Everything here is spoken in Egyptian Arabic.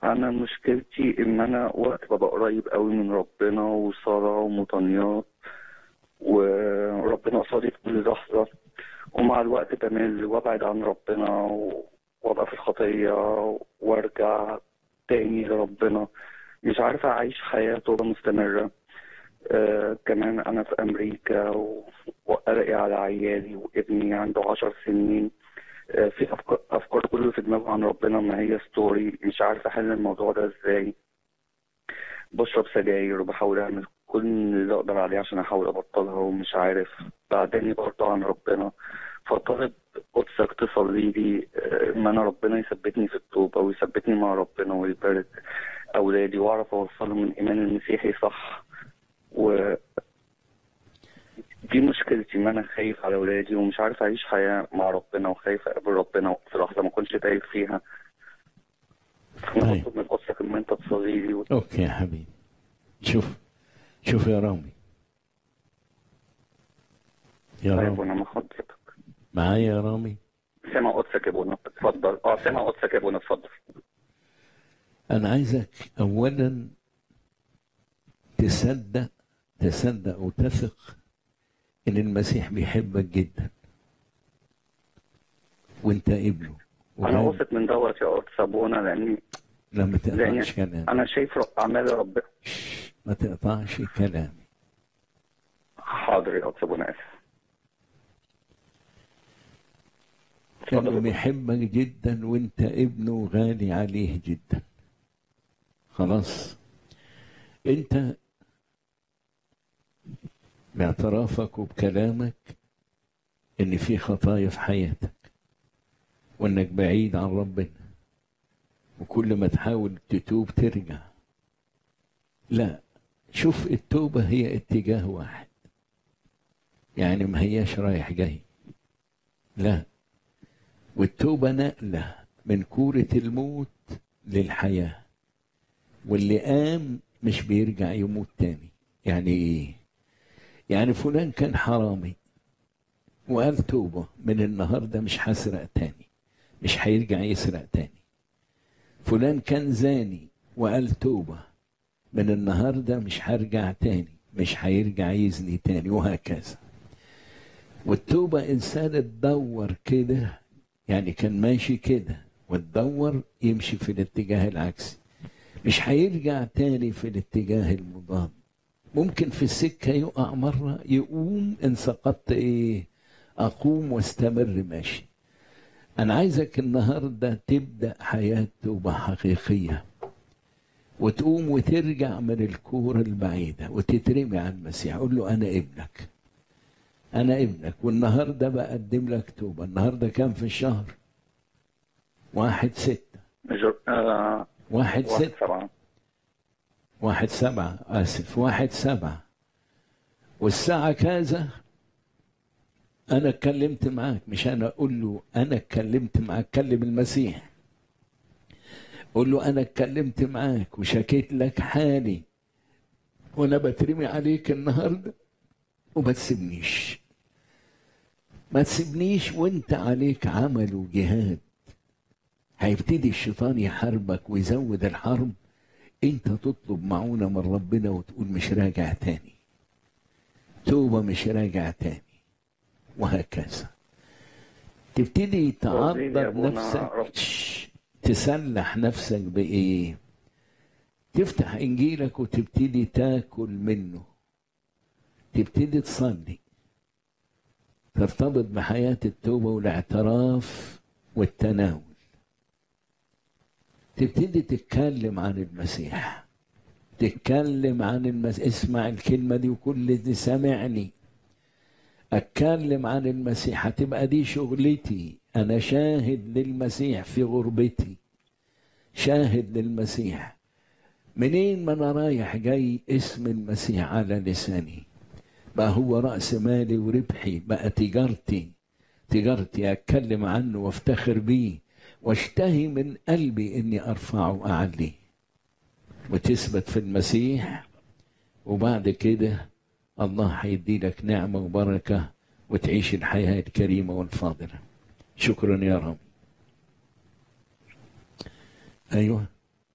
انا مشكلتي ان انا وقت ببقى قريب قوي من ربنا وصلاة ومطنيات وربنا قصادي في كل لحظة ومع الوقت بمل وابعد عن ربنا و- وابقى في الخطية وارجع تاني لربنا مش عارف اعيش حياة توبة مستمرة آه كمان انا في امريكا و- وقلقي على عيالي وابني عنده عشر سنين آه في افكار افكار كله في دماغه عن ربنا ما هي ستوري مش عارف احل الموضوع ده ازاي بشرب سجاير وبحاول اعمل كل اللي اقدر عليه عشان احاول ابطلها ومش عارف بعدني برضه عن ربنا فطالب قدسك تصلي لي آه، ان انا ربنا يثبتني في التوبه ويثبتني مع ربنا ويبارك اولادي واعرف اوصلهم من الايمان المسيحي صح و دي مشكلتي ان انا خايف على اولادي ومش عارف اعيش حياه مع ربنا وخايف اقابل ربنا في لحظه ما اكونش تايه فيها فانا طيب. بطلب من قدسك ان انت تصلي لي وت- اوكي يا حبيبي شوف شوف يا رامي يا طيب رامي وانا مع حضرتك معايا يا رامي سامع قدسك يا ابونا اتفضل اه سامع قدسك يا ابونا اتفضل انا عايزك اولا تصدق تصدق وتثق ان المسيح بيحبك جدا وانت ابنه انا وهذا- واثق من دوت يا قدس ابونا لاني لما لاني تقطعش كلامي انا شايف ر- اعمال ربنا شش، ما تقطعش كلامي حاضر يا قدس ابونا اسف انه اتفضل بيحبك جدا وانت ابنه غالي عليه جدا خلاص انت باعترافك وبكلامك ان في خطايا في حياتك وانك بعيد عن ربنا وكل ما تحاول تتوب ترجع لا شوف التوبة هي اتجاه واحد يعني ما هياش رايح جاي لا والتوبة نقلة من كورة الموت للحياة واللي قام مش بيرجع يموت تاني يعني ايه يعني فلان كان حرامي وقال توبة من النهاردة مش هسرق تاني مش هيرجع يسرق تاني فلان كان زاني وقال توبة من النهاردة مش هرجع تاني مش هيرجع يزني تاني وهكذا والتوبة إنسان تدور كده يعني كان ماشي كده وتدور يمشي في الاتجاه العكسي مش هيرجع تاني في الاتجاه المضاد ممكن في السكة يقع مرة يقوم إن سقطت إيه أقوم واستمر ماشي أنا عايزك النهاردة تبدأ حياة توبة حقيقية وتقوم وترجع من الكورة البعيدة وتترمي على المسيح قول له أنا ابنك أنا ابنك والنهاردة بقدم لك توبة النهاردة كام في الشهر واحد ستة جر... آه... واحد واحد ستة سبعة واحد سبعة آسف واحد سبعة والساعة كذا أنا اتكلمت معاك مش أنا أقول له أنا اتكلمت معاك كلم المسيح قول له أنا اتكلمت معاك وشكيت لك حالي وأنا بترمي عليك النهاردة وما تسيبنيش ما تسيبنيش وانت عليك عمل وجهاد هيبتدي الشيطان يحاربك ويزود الحرب انت تطلب معونة من ربنا وتقول مش راجع تاني توبة مش راجع تاني وهكذا تبتدي وزير يا تعرض أبونا نفسك رب. شش، تسلح نفسك بإيه تفتح إنجيلك وتبتدي تاكل منه تبتدي تصلي ترتبط بحياة التوبة والاعتراف والتناول تبتدي تتكلم عن المسيح تتكلم عن المسيح اسمع الكلمة دي وكل دي سامعني اتكلم عن المسيح هتبقى دي شغلتي انا شاهد للمسيح في غربتي شاهد للمسيح منين ما انا رايح جاي اسم المسيح على لساني بقى هو رأس مالي وربحي بقى تجارتي تجارتي اتكلم عنه وافتخر بيه واشتهي من قلبي اني ارفعه واعليه وتثبت في المسيح وبعد كده الله هيدي لك نعمة وبركة وتعيش الحياة الكريمة والفاضلة شكرا يا رب أيوه